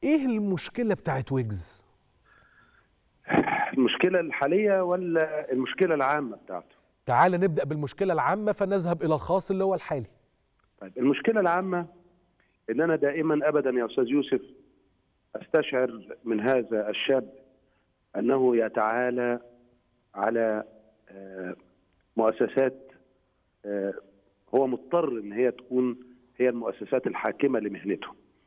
ايه المشكله بتاعت ويجز المشكله الحاليه ولا المشكله العامه بتاعته تعال نبدا بالمشكله العامه فنذهب الى الخاص اللي هو الحالي طيب المشكله العامه ان انا دائما ابدا يا استاذ يوسف استشعر من هذا الشاب انه يتعالى على آه، مؤسسات آه، هو مضطر ان هي تكون هي المؤسسات الحاكمه لمهنته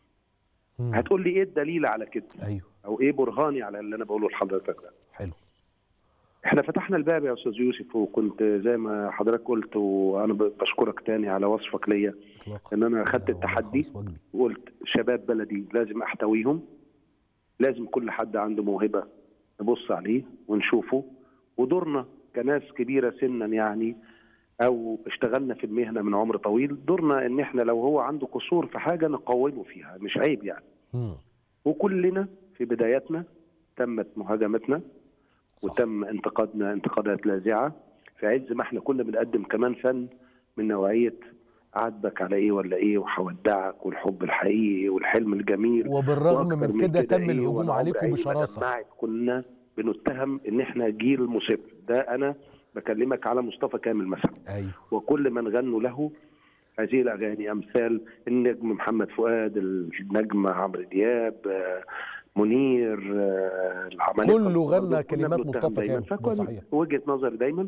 مم. هتقول لي ايه الدليل على كده ايوه او ايه برهاني على اللي انا بقوله لحضرتك ده حلو احنا فتحنا الباب يا استاذ يوسف وكنت زي ما حضرتك قلت وانا ب- بشكرك تاني على وصفك ليا اطلاقا ان انا خدت والله التحدي خلاص واجبي. وقلت شباب بلدي لازم احتويهم لازم كل حد عنده موهبه نبص عليه ونشوفه ودورنا كناس كبيره سنا يعني او اشتغلنا في المهنه من عمر طويل دورنا ان احنا لو هو عنده قصور في حاجه نقومه فيها مش عيب يعني مم. وكلنا في بداياتنا تمت مهاجمتنا صح. وتم انتقادنا انتقادات لاذعه في عز ما احنا كنا بنقدم كمان فن من نوعيه عاتبك على ايه ولا ايه وهودعك والحب الحقيقي والحلم الجميل وبالرغم وأكتر من كده تم إيه الهجوم والعمر عليكم عيني ما بشراسه دمعت. كنا بنتهم ان احنا جيل مسب ده انا بكلمك على مصطفى كامل مثلا ايوه وكل من غنوا له هذه الاغاني امثال النجم محمد فؤاد النجم عمرو دياب آه، منير آه، العمالقة كله برضه غنى كنا كلمات بنتهم مصطفى دايماً. كامل، ده فكان صحيح. وجهه نظري دايما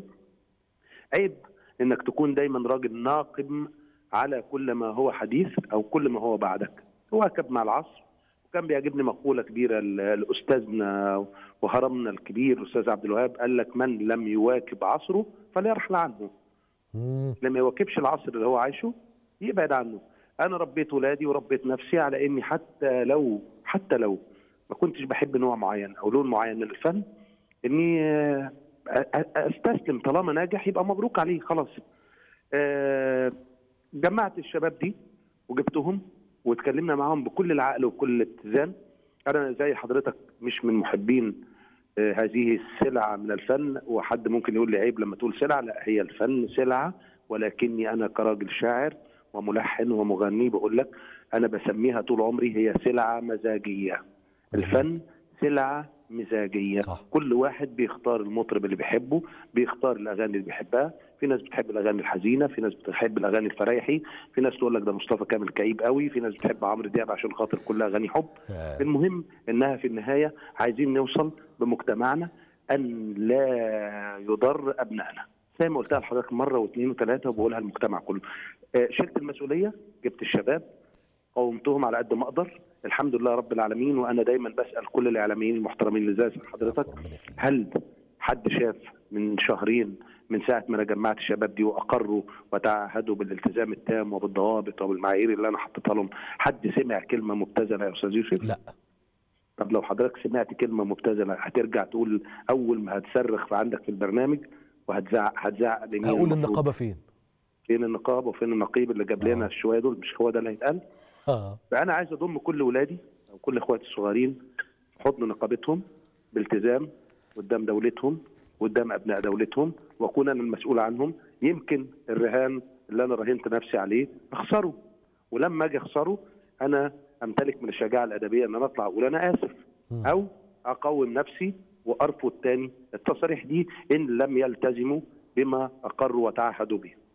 عيب انك تكون دايما راجل ناقم على كل ما هو حديث او كل ما هو بعدك واكب مع العصر وكان بيعجبني مقوله كبيره ل- لاستاذنا وهرمنا الكبير الاستاذ عبد الوهاب قال لك من لم يواكب عصره فليرحل عنه مم. لما يواكبش العصر اللي هو عايشه يبعد عنه انا ربيت ولادي وربيت نفسي على اني حتى لو حتى لو ما كنتش بحب نوع معين او لون معين من الفن اني آه، أ- أ- استسلم طالما ناجح يبقى مبروك عليه خلاص آه، جمعت الشباب دي وجبتهم واتكلمنا معاهم بكل العقل وبكل الاتزان انا زي حضرتك مش من محبين آه، هذه السلعه من الفن وحد ممكن يقول لي عيب لما تقول سلعه لا هي الفن سلعه ولكني انا كراجل شاعر وملحن ومغني بقول لك انا بسميها طول عمري هي سلعه مزاجيه الفن سلعه مزاجيه صح. كل واحد بيختار المطرب اللي بيحبه بيختار الاغاني اللي بيحبها في ناس بتحب الاغاني الحزينه في ناس بتحب الاغاني الفرايحي في ناس تقول لك ده مصطفى كامل كئيب قوي في ناس بتحب عمرو دياب عشان خاطر كلها اغاني حب آه. المهم انها في النهايه عايزين نوصل بمجتمعنا ان لا يضر ابنائنا زي ما قلتها لحضرتك مره واثنين وثلاثه وبقولها للمجتمع كله آه، شلت المسؤوليه جبت الشباب قومتهم على قد ما اقدر الحمد لله رب العالمين وانا دايما بسال كل الاعلاميين المحترمين اللي زي حضرتك ربنا يخليك. هل حد شاف من شهرين من ساعه ما انا جمعت الشباب دي واقروا وتعهدوا بالالتزام التام وبالضوابط وبالمعايير اللي انا حطيتها لهم حد سمع كلمه مبتذله يا استاذ يوسف؟ لا طب لو حضرتك سمعت كلمه مبتذله هترجع تقول اول ما هتصرخ في عندك في البرنامج وهتزعق هتزعق لمين هقول المفروض؟ النقابه فين فين النقابه وفين النقيب اللي جاب لنا آه. الشويه دول مش هو ده اللي هيتقال اه فانا عايز اضم كل ولادي او كل اخواتي الصغيرين في حضن نقابتهم بالتزام قدام دولتهم قدام ابناء دولتهم واكون انا المسؤول عنهم يمكن الرهان اللي انا راهنت نفسي عليه اخسره ولما اجي اخسره انا امتلك من الشجاعه الادبيه ان انا اطلع اقول انا اسف مم. او اقوم نفسي وارفض تاني التصاريح دي ان لم يلتزموا بما اقروا وتعهدوا به